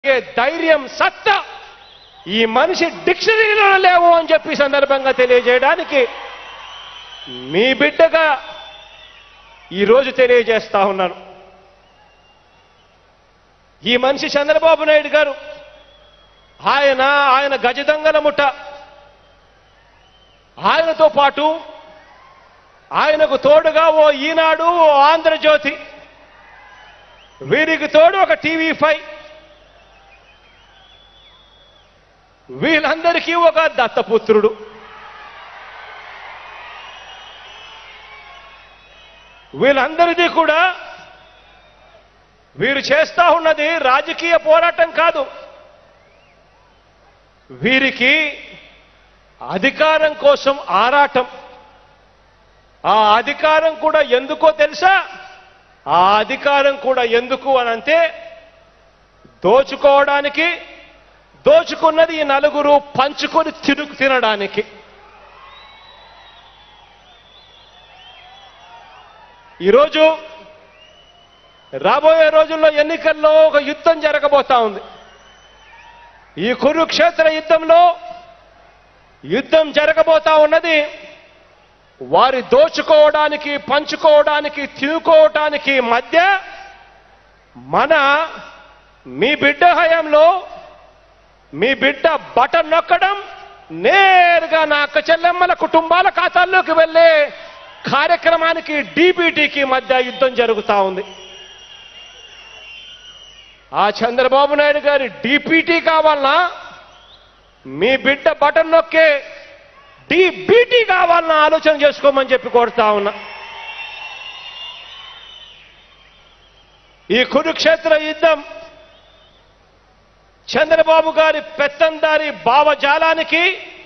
ఏ ధైర్యం సత్తా ఈ మనిషి డిక్షనరీలో లేవు అని చెప్పి ఈ సందర్భంగా తెలియజేయడానికి మీ బిడ్డగా ఈరోజు తెలియజేస్తా ఉన్నాను ఈ మనిషి చంద్రబాబు నాయుడు గారు ఆయన ఆయన గజదంగల ముఠ ఆయనతో పాటు ఆయనకు తోడుగా ఓ ఈనాడు ఓ ఆంధ్రజ్యోతి వీరికి తోడు ఒక టీవీ ఫైవ్ వీళ్ళందరికీ ఒక దత్తపుత్రుడు వీళ్ళందరిది కూడా వీరు చేస్తా ఉన్నది రాజకీయ పోరాటం కాదు వీరికి అధికారం కోసం ఆరాటం ఆ అధికారం కూడా ఎందుకో తెలుసా ఆ అధికారం కూడా ఎందుకు అనంటే దోచుకోవడానికి దోచుకున్నది ఈ నలుగురు పంచుకొని తిరుగు తినడానికి ఈరోజు రాబోయే రోజుల్లో ఎన్నికల్లో ఒక యుద్ధం జరగబోతా ఉంది ఈ కురుక్షేత్ర యుద్ధంలో యుద్ధం జరగబోతా ఉన్నది వారి దోచుకోవడానికి పంచుకోవడానికి తినుకోవడానికి మధ్య మన మీ బిడ్డ హయాంలో మీ బిడ్డ బటన్ నొక్కడం నేరుగా నా అక్క చెల్లెమ్మల కుటుంబాల ఖాతాల్లోకి వెళ్ళే కార్యక్రమానికి డీబీటీకి మధ్య యుద్ధం జరుగుతా ఉంది ఆ చంద్రబాబు నాయుడు గారి డీపీటీ కావాలనా మీ బిడ్డ బటన్ నొక్కే డీబీటీ కావాలన్నా ఆలోచన చేసుకోమని చెప్పి కోరుతా ఉన్నా ఈ కురుక్షేత్ర యుద్ధం చంద్రబాబు గారి పెత్తందారి భావజాలానికి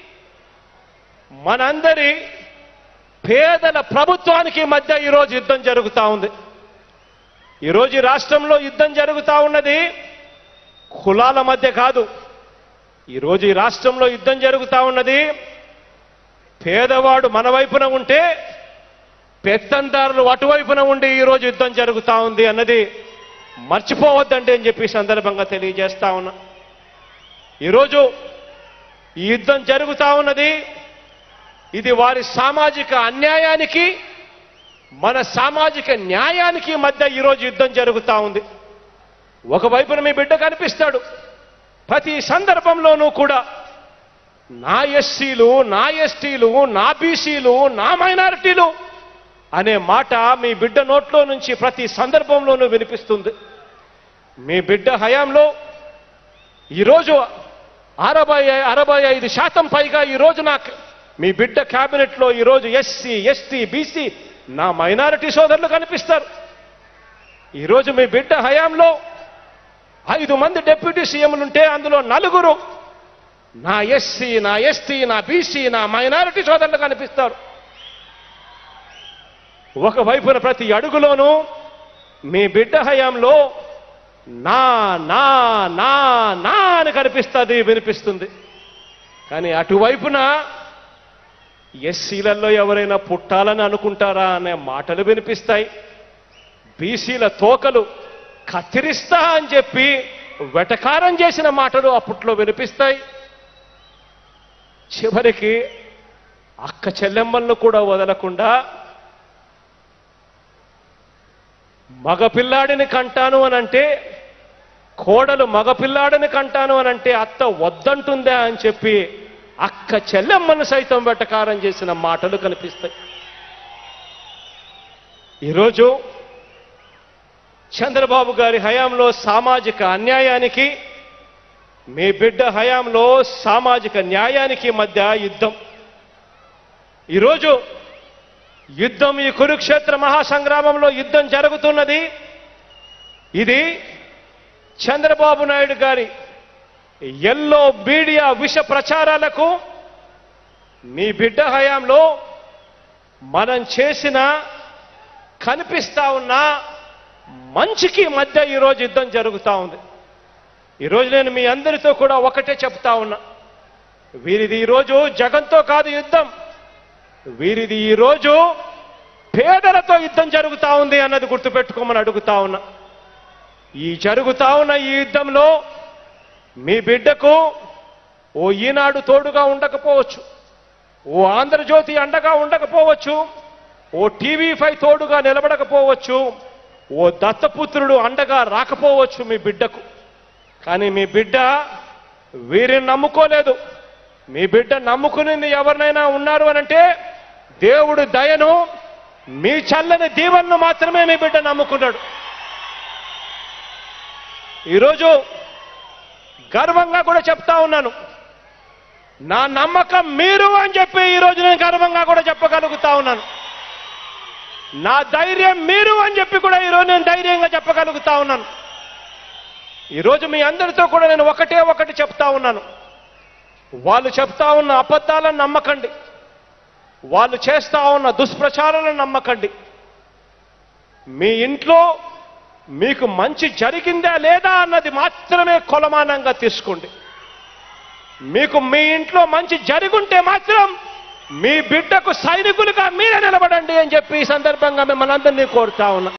మనందరి పేదల ప్రభుత్వానికి మధ్య ఈరోజు యుద్ధం జరుగుతా ఉంది ఈరోజు ఈ రాష్ట్రంలో యుద్ధం జరుగుతా ఉన్నది కులాల మధ్య కాదు ఈరోజు ఈ రాష్ట్రంలో యుద్ధం జరుగుతా ఉన్నది పేదవాడు మన వైపున ఉంటే పెత్తందారులు అటువైపున ఉండి ఈరోజు యుద్ధం జరుగుతా ఉంది అన్నది మర్చిపోవద్దండి అని చెప్పి ఈ సందర్భంగా తెలియజేస్తా ఉన్నా ఈరోజు ఈ యుద్ధం జరుగుతా ఉన్నది ఇది వారి సామాజిక అన్యాయానికి మన సామాజిక న్యాయానికి మధ్య ఈరోజు యుద్ధం జరుగుతా ఉంది ఒకవైపున మీ బిడ్డ కనిపిస్తాడు ప్రతి సందర్భంలోనూ కూడా నా ఎస్సీలు నా ఎస్టీలు నా బీసీలు నా మైనారిటీలు అనే మాట మీ బిడ్డ నోట్లో నుంచి ప్రతి సందర్భంలోనూ వినిపిస్తుంది మీ బిడ్డ హయాంలో ఈరోజు అరవై అరవై ఐదు శాతం పైగా ఈరోజు నాకు మీ బిడ్డ క్యాబినెట్లో ఈరోజు ఎస్సీ ఎస్టీ బీసీ నా మైనారిటీ సోదరులు కనిపిస్తారు ఈరోజు మీ బిడ్డ హయాంలో ఐదు మంది డిప్యూటీ సీఎంలుంటే అందులో నలుగురు నా ఎస్సీ నా ఎస్టీ నా బీసీ నా మైనారిటీ సోదరులు కనిపిస్తారు ఒకవైపున ప్రతి అడుగులోనూ మీ బిడ్డ హయాంలో నా నా నా నా అని కనిపిస్తుంది వినిపిస్తుంది కానీ అటువైపున ఎస్సీలలో ఎవరైనా పుట్టాలని అనుకుంటారా అనే మాటలు వినిపిస్తాయి బీసీల తోకలు కత్తిరిస్తా అని చెప్పి వెటకారం చేసిన మాటలు అప్పట్లో వినిపిస్తాయి చివరికి అక్క చెల్లెమ్మలను కూడా వదలకుండా మగపిల్లాడిని కంటాను అని అంటే కోడలు మగపిల్లాడిని కంటాను అని అంటే అత్త వద్దంటుందా అని చెప్పి అక్క చెల్లెమ్మను సైతం వెటకారం చేసిన మాటలు కనిపిస్తాయి ఈరోజు చంద్రబాబు గారి హయాంలో సామాజిక అన్యాయానికి మీ బిడ్డ హయాంలో సామాజిక న్యాయానికి మధ్య యుద్ధం ఈరోజు యుద్ధం ఈ కురుక్షేత్ర మహాసంగ్రామంలో యుద్ధం జరుగుతున్నది ఇది చంద్రబాబు నాయుడు గారి ఎల్లో మీడియా విష ప్రచారాలకు మీ బిడ్డ హయాంలో మనం చేసిన కనిపిస్తా ఉన్న మంచికి మధ్య ఈరోజు యుద్ధం జరుగుతూ ఉంది ఈరోజు నేను మీ అందరితో కూడా ఒకటే చెప్తా ఉన్నా వీరిది ఈరోజు జగన్తో కాదు యుద్ధం వీరిది ఈరోజు పేదలతో యుద్ధం జరుగుతా ఉంది అన్నది గుర్తుపెట్టుకోమని అడుగుతా ఉన్నా ఈ జరుగుతా ఉన్న ఈ యుద్ధంలో మీ బిడ్డకు ఓ ఈనాడు తోడుగా ఉండకపోవచ్చు ఓ ఆంధ్రజ్యోతి అండగా ఉండకపోవచ్చు ఓ టీవీ ఫైవ్ తోడుగా నిలబడకపోవచ్చు ఓ దత్తపుత్రుడు అండగా రాకపోవచ్చు మీ బిడ్డకు కానీ మీ బిడ్డ వీరిని నమ్ముకోలేదు మీ బిడ్డ నమ్ముకునింది ఎవరినైనా ఉన్నారు అనంటే దేవుడి దయను మీ చల్లని దీవెనను మాత్రమే మీ బిడ్డ నమ్ముకున్నాడు ఈరోజు గర్వంగా కూడా చెప్తా ఉన్నాను నా నమ్మకం మీరు అని చెప్పి ఈరోజు నేను గర్వంగా కూడా చెప్పగలుగుతా ఉన్నాను నా ధైర్యం మీరు అని చెప్పి కూడా ఈరోజు నేను ధైర్యంగా చెప్పగలుగుతా ఉన్నాను ఈరోజు మీ అందరితో కూడా నేను ఒకటే ఒకటి చెప్తా ఉన్నాను వాళ్ళు చెప్తా ఉన్న అబద్ధాలను నమ్మకండి వాళ్ళు చేస్తా ఉన్న దుష్ప్రచారాలను నమ్మకండి మీ ఇంట్లో మీకు మంచి జరిగిందా లేదా అన్నది మాత్రమే కొలమానంగా తీసుకోండి మీకు మీ ఇంట్లో మంచి జరుగుంటే మాత్రం మీ బిడ్డకు సైనికులుగా మీరే నిలబడండి అని చెప్పి ఈ సందర్భంగా మిమ్మల్ని అందరినీ కోరుతా ఉన్నా